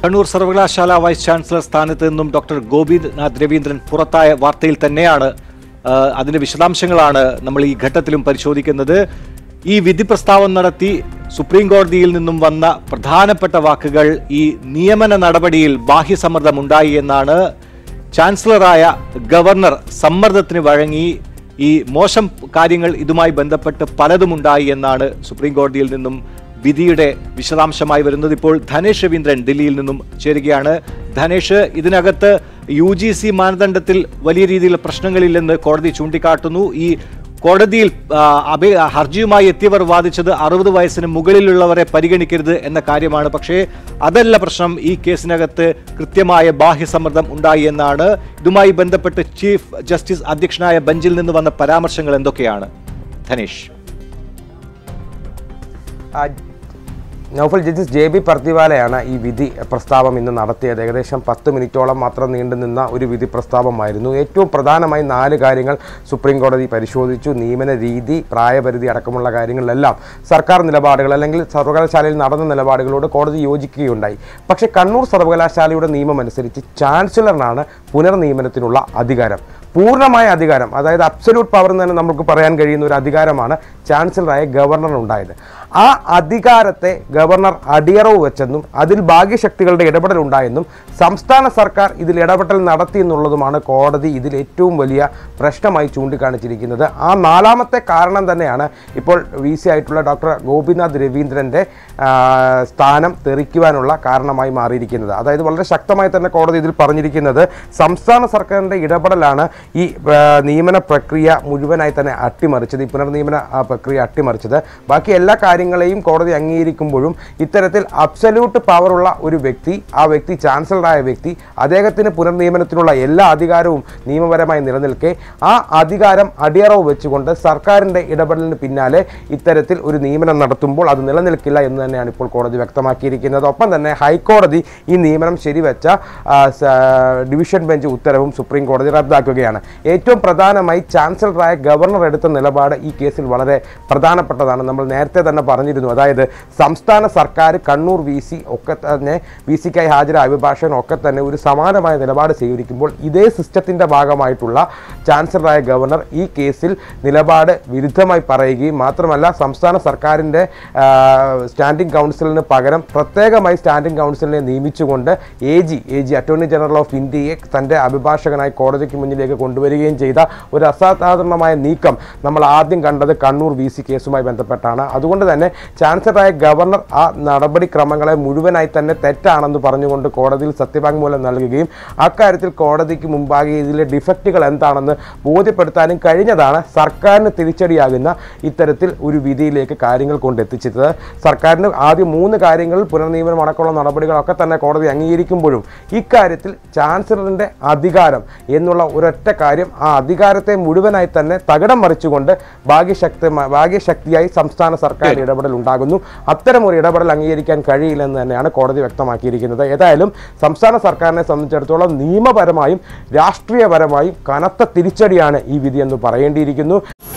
കണ്ണൂർ സർവകലാശാല vice chancellor സ്ഥാനത്ത് നിന്നും ഡോക്ടർ ഗോപിനാഥ് രവീന്ദ്രൻ പുറത്തായ വാർത്തയിൽ തന്നെയാണ് ആ, അതിന്റെ വിശദാംശങ്ങളാണ് നമ്മൾ ഈ ഘട്ടത്തിലും പരിശോധിക്കുന്നത് ഈ വിധി പ്രസ്താവം നടത്തി സുപ്രീം കോടതിയിൽ നിന്നും വന്ന പ്രധാനപ്പെട്ട വാക്കുകൾ ഈ നിയമന നടപടിയിൽ ബാഹ്യസമ്മർദ്ദം ഉണ്ടായി എന്നാണ് ചാൻസലറായ ഗവർണർ സമ്മർദ്ദത്തിന് വഴങ്ങി ഈ മോശം കാര്യങ്ങൾ ഇതുമായി ബന്ധപ്പെട്ട് പലതുമുണ്ടായി എന്നാണ് സുപ്രീം കോടതിയിൽ നിന്നും വിധിയുടെ വിശദാംശമായി വരുന്നത് ഇപ്പോൾ ധനേഷ് രവീന്ദ്രൻ ദില്ലിയിൽ നിന്നും ചേരുകയാണ് ധനേഷ് ഇതിനകത്ത് യു ജി സി മാനദണ്ഡത്തിൽ വലിയ രീതിയിൽ പ്രശ്നങ്ങളില്ലെന്ന് കോടതി ചൂണ്ടിക്കാട്ടുന്നു ഈ കോടതിയിൽ ആ, അപേ ഹർജിയുമായി എത്തിയവർ വാദിച്ചത് അറുപത് വയസ്സിന് മുകളിലുള്ളവരെ പരിഗണിക്കരുത് എന്ന കാര്യമാണ് പക്ഷേ അതല്ല പ്രശ്നം ഈ കേസിനകത്ത് കൃത്യമായ ബാഹ്യസമ്മർദ്ദം ഉണ്ടായി എന്നാണ് ഇതുമായി ബന്ധപ്പെട്ട് ചീഫ് ജസ്റ്റിസ് അധ്യക്ഷനായ ബെഞ്ചിൽ നിന്ന് വന്ന പരാമർശങ്ങൾ എന്തൊക്കെയാണ് ധനേഷ് ആ, നൗഫൽ ജസ്റ്റിസ് ജെ ബി പർത്തിവാലയാണ് ഈ വിധി പ്രസ്താവം ഇന്ന് നടത്തിയത് ഏകദേശം പത്ത് മിനിറ്റോളം മാത്രം നീണ്ടുനിന്ന ഒരു വിധി പ്രസ്താവമായിരുന്നു ഏറ്റവും പ്രധാനമായി നാല് കാര്യങ്ങൾ സുപ്രീം കോടതി പരിശോധിച്ചു നിയമന രീതി പ്രായപരിധി അടക്കമുള്ള കാര്യങ്ങളിലെല്ലാം സർക്കാർ നിലപാടുകൾ അല്ലെങ്കിൽ സർവകലാശാലയിൽ നടന്ന നിലപാടുകളോട് കോടതി യോജിക്കുകയുണ്ടായി പക്ഷേ കണ്ണൂർ സർവകലാശാലയുടെ നിയമം അനുസരിച്ച് ചാൻസലറിനാണ് പുനർനിയമനത്തിനുള്ള അധികാരം പൂർണ്ണമായ അധികാരം അതായത് അബ്സല്യൂട്ട് പവർ എന്ന് തന്നെ നമുക്ക് പറയാൻ കഴിയുന്ന ഒരു അധികാരമാണ് ചാൻസലറായ ഗവർണറിനുണ്ടായത് ആ അധികാരത്തെ ഗവർണർ അടിയറവ് വെച്ചെന്നും അതിൽ ഭാഗ്യശക്തികളുടെ ഇടപെടൽ ഉണ്ടായെന്നും സംസ്ഥാന സർക്കാർ ഇതിൽ ഇടപെടൽ നടത്തി എന്നുള്ളതുമാണ് കോടതി ഇതിൽ ഏറ്റവും വലിയ പ്രശ്നമായി ചൂണ്ടിക്കാണിച്ചിരിക്കുന്നത് ആ നാലാമത്തെ കാരണം തന്നെയാണ് ഇപ്പോൾ വി സി ആയിട്ടുള്ള ഡോക്ടർ ഗോപിനാഥ് രവീന്ദ്രൻ്റെ ആ, സ്ഥാനം തെറിക്കുവാനുള്ള കാരണമായി മാറിയിരിക്കുന്നത് അതായത് വളരെ ശക്തമായി തന്നെ കോടതി ഇതിൽ പറഞ്ഞിരിക്കുന്നത് സംസ്ഥാന സർക്കാരിൻ്റെ ഇടപെടലാണ് ഈ ആ, നിയമന പ്രക്രിയ മുഴുവനായി തന്നെ അട്ടിമറിച്ചത് ഈ പുനർനിയമന ആ, പ്രക്രിയ അട്ടിമറിച്ചത് ബാക്കി എല്ലാ കാര്യങ്ങളെയും കോടതി അംഗീകരിക്കുമ്പോഴും ഇത്തരത്തിൽ അബ്സല്യൂട്ട് പവറുള്ള ഒരു വ്യക്തി ആ വ്യക്തി ചാൻസലറായ വ്യക്തി അദ്ദേഹത്തിന് പുനർനിയമനത്തിനുള്ള എല്ലാ അധികാരവും നിയമപരമായി നിലനിൽക്കെ ആ അധികാരം അടിയറവ് വെച്ചുകൊണ്ട് സർക്കാരിൻ്റെ ഇടപെടലിന് പിന്നാലെ ഇത്തരത്തിൽ ഒരു നിയമനം നടത്തുമ്പോൾ അത് നിലനിൽക്കില്ല എന്ന് തന്നെയാണ് ഇപ്പോൾ കോടതി വ്യക്തമാക്കിയിരിക്കുന്നത് ഒപ്പം തന്നെ ഹൈക്കോടതി ഈ നിയമനം ശരിവെച്ച ആ, സ- ഡിവിഷൻ ബെഞ്ച് ഉത്തരവും സുപ്രീം കോടതി റദ്ദാക്കുകയാണ് ഏറ്റവും പ്രധാനമായി ചാൻസലറായ ഗവർണർ എടുത്ത നിലപാട് ഈ കേസിൽ വളരെ പ്രധാനപ്പെട്ടതാണ് നമ്മൾ നേരത്തെ തന്നെ പറഞ്ഞിരുന്നു അതായത് സംസ്ഥാന സർക്കാർ കണ്ണൂർ വി സി ഒക്കെ തന്നെ വി സിക്കായി ഹാജരായ അഭിഭാഷകൻ ഒക്കെ തന്നെ ഒരു സമാനമായ നിലപാട് സ്വീകരിക്കുമ്പോൾ ഇതേ സിസ്റ്റത്തിൻ്റെ ഭാഗമായിട്ടുള്ള ചാൻസലറായ ഗവർണർ ഈ കേസിൽ നിലപാട് വിരുദ്ധമായി പറയുകയും മാത്രമല്ല സംസ്ഥാന സർക്കാരിൻ്റെ സ്റ്റാൻഡിംഗ് കൗൺസിലിന് പകരം പ്രത്യേകമായി സ്റ്റാൻഡിംഗ് കൗൺസിലിനെ നിയമിച്ചുകൊണ്ട് A G A G attorney general of ഇന്ത്യയെ തൻ്റെ അഭിഭാഷകനായി കോടതിക്ക് മുന്നിലേക്ക് കൊണ്ടുവരികയും ചെയ്ത ഒരു അസാധാരണമായ നീക്കം നമ്മൾ ആദ്യം കണ്ടത് കണ്ണൂർ വി സി കേസുമായി ബന്ധപ്പെട്ടാണ് അതുകൊണ്ട് തന്നെ ചാൻസലറായ ഗവർണർ ആ നടപടിക്രമങ്ങളെ മുഴുവനായി തന്നെ തെറ്റാണെന്ന് പറഞ്ഞുകൊണ്ട് കോടതിയിൽ സത്യവാങ്മൂലം നൽകുകയും അക്കാര്യത്തിൽ കോടതിക്ക് മുമ്പാകെ ഇതിലെ ഡിഫക്റ്റുകൾ എന്താണെന്ന് ബോധ്യപ്പെടുത്താനും കഴിഞ്ഞതാണ് സർക്കാരിന് തിരിച്ചടിയാകുന്ന ഇത്തരത്തിൽ ഒരു വിധിയിലേക്ക് കാര്യങ്ങൾ കൊണ്ടെത്തിച്ചത് സർക്കാരിന് ആദ്യം മൂന്ന് കാര്യങ്ങളിൽ പുനർനിയമനം അടക്കമുള്ള നടപടികളൊക്കെ തന്നെ കോടതി അംഗീകരിക്കുമ്പോഴും ഇക്കാര്യത്തിൽ ചാൻസലറിൻ്റെ അധികാരം എന്നുള്ള ഒരൊറ്റ കാര്യം ആ അധികാരത്തെ മുഴുവനായി തന്നെ തകിടം മറിച്ചുകൊണ്ട് ഭാഗ്യശക്തി ഭാഗ്യശക്തിയായി സംസ്ഥാന സർക്കാർ ഇടപെടൽ ഉണ്ടാകുന്നു അത്തരം ഒരു ഇടപെടൽ അംഗീകരിക്കാൻ കഴിയില്ലെന്ന് തന്നെയാണ് കോടതി വ്യക്തമാക്കിയിരിക്കുന്നത് ഏതായാലും സംസ്ഥാന സർക്കാരിനെ സംബന്ധിച്ചിടത്തോളം നിയമപരമായും രാഷ്ട്രീയപരമായും കനത്ത തിരിച്ചടിയാണ് ഈ വിധി എന്ന് പറയേണ്ടിയിരിക്കുന്നു